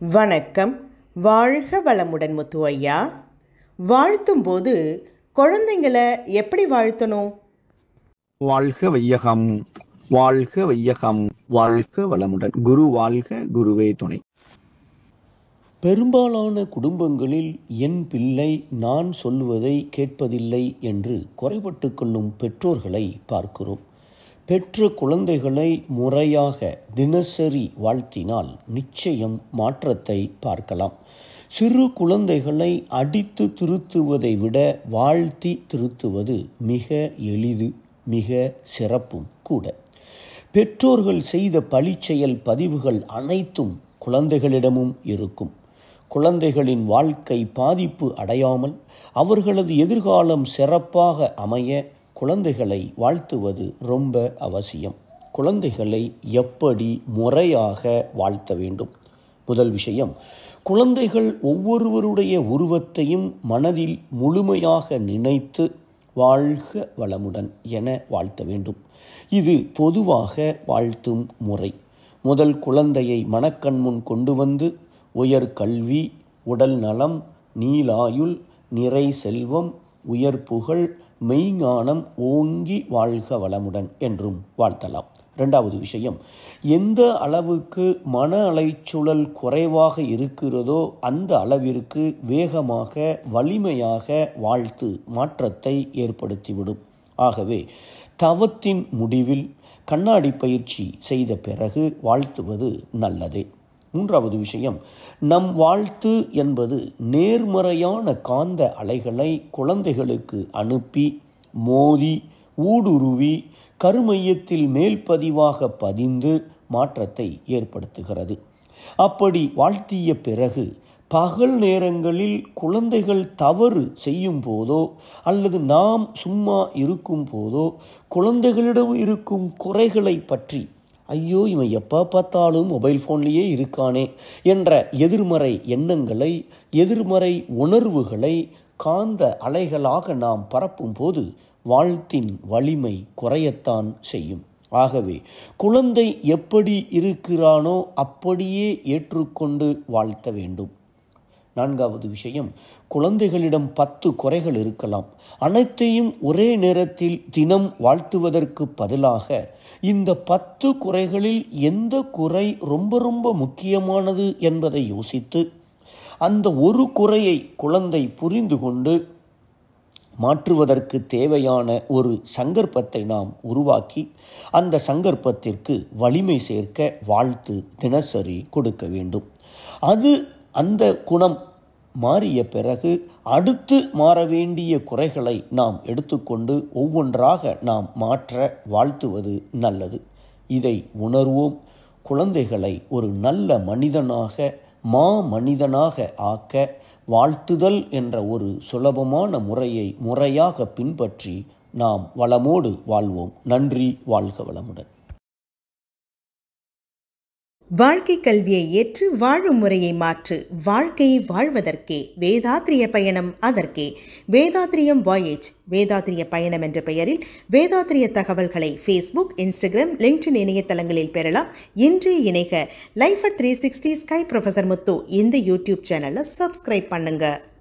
வணக்கம் வாழ்க வளமுடன் முத்து ஐயா வாழ்த்தும் போது குழந்தைங்களை எப்படி வாழ்த்தணும் வாழ்க வையகம் வாழ்க வையகம் வாழ்க வளமுடன் குரு வாழ்க குருவே துணை பெரும்பாலான குடும்பங்களில் என் பிள்ளை நான் சொல்வதை கேட்பதில்லை என்று குறைபட்டு கொள்ளும் பெற்றோர்களை பார்க்கிறோம் பெற்ற குழந்தைகளை முறையாக தினசரி வாழ்த்தினால் நிச்சயம் மாற்றத்தை பார்க்கலாம் சிறு குழந்தைகளை அடித்து திருத்துவதை விட வாழ்த்தி திருத்துவது மிக எளிது மிக சிறப்பும் கூட பெற்றோர்கள் செய்த பழிச்செயல் பதிவுகள் அனைத்தும் குழந்தைகளிடமும் இருக்கும் குழந்தைகளின் வாழ்க்கை பாதிப்பு அடையாமல் அவர்களது எதிர்காலம் சிறப்பாக அமைய குழந்தைகளை வாழ்த்துவது ரொம்ப அவசியம் குழந்தைகளை எப்படி முறையாக வாழ்த்த வேண்டும் முதல் விஷயம் குழந்தைகள் ஒவ்வொருவருடைய உருவத்தையும் மனதில் முழுமையாக நினைத்து வாழ்க வளமுடன் என வாழ்த்த வேண்டும் இது பொதுவாக வாழ்த்தும் முறை முதல் குழந்தையை மனக்கண் முன் கொண்டு வந்து உயர் கல்வி உடல் நலம் நீலாயுள் நிறை செல்வம் உயர் புகழ் மெய்ஞானம் ஓங்கி வாழ்க வளமுடன் என்றும் வாழ்த்தலாம் ரெண்டாவது விஷயம் எந்த அளவுக்கு மன அலைச்சூழல் குறைவாக இருக்கிறதோ அந்த அளவிற்கு வேகமாக வலிமையாக வாழ்த்து மாற்றத்தை ஏற்படுத்திவிடும் ஆகவே தவத்தின் முடிவில் கண்ணாடி பயிற்சி செய்த பிறகு வாழ்த்துவது நல்லதே மூன்றாவது விஷயம் நம் வாழ்த்து என்பது நேர்மறையான காந்த அலைகளை குழந்தைகளுக்கு அனுப்பி மோதி ஊடுருவி கருமையத்தில் மேல் பதிவாக பதிந்து மாற்றத்தை ஏற்படுத்துகிறது அப்படி வாழ்த்திய பிறகு பகல் நேரங்களில் குழந்தைகள் தவறு செய்யும் போதோ அல்லது நாம் சும்மா இருக்கும் போதோ குழந்தைகளிடம் இருக்கும் குறைகளை பற்றி ஐயோ இவன் எப்போ பார்த்தாலும் மொபைல் ஃபோன்லேயே இருக்கானே என்ற எதிர்மறை எண்ணங்களை எதிர்மறை உணர்வுகளை காந்த அலைகளாக நாம் பரப்பும் போது வாழ்த்தின் வலிமை குறையத்தான் செய்யும் ஆகவே குழந்தை எப்படி இருக்கிறானோ அப்படியே ஏற்றுக்கொண்டு வாழ்த்த வேண்டும் நான்காவது விஷயம் குழந்தைகளிடம் பத்து குறைகள் இருக்கலாம் அனைத்தையும் ஒரே நேரத்தில் தினம் வாழ்த்துவதற்கு பதிலாக இந்த பத்து குறைகளில் எந்த குறை ரொம்ப ரொம்ப முக்கியமானது என்பதை யோசித்து அந்த ஒரு குறையை குழந்தை புரிந்து கொண்டு மாற்றுவதற்கு தேவையான ஒரு சங்கற்பத்தை நாம் உருவாக்கி அந்த சங்கற்பத்திற்கு வலிமை சேர்க்க வாழ்த்து தினசரி கொடுக்க வேண்டும் அது அந்த குணம் மாறிய பிறகு அடுத்து மாற வேண்டிய குறைகளை நாம் எடுத்துக்கொண்டு ஒவ்வொன்றாக நாம் மாற்ற வாழ்த்துவது நல்லது இதை உணர்வோம் குழந்தைகளை ஒரு நல்ல மனிதனாக மா மனிதனாக ஆக்க வாழ்த்துதல் என்ற ஒரு சுலபமான முறையை முறையாக பின்பற்றி நாம் வளமோடு வாழ்வோம் நன்றி வாழ்க வளமுடன் வாழ்க்கை கல்வியை ஏற்று வாழும் முறையை மாற்று வாழ்க்கையை வாழ்வதற்கே வேதாத்திரிய பயணம் அதற்கே வேதாத்திரியம் வாயேஜ் வேதாத்திரிய பயணம் என்ற பெயரில் வேதாத்திரிய தகவல்களை ஃபேஸ்புக் இன்ஸ்டாகிராம் லிங்க்டின் இணையதளங்களில் பெறலாம் இன்றே இணைக life at three sixty sky professor Muthu இந்த யூடியூப் சேனலை சப்ஸ்கிரைப் பண்ணுங்கள்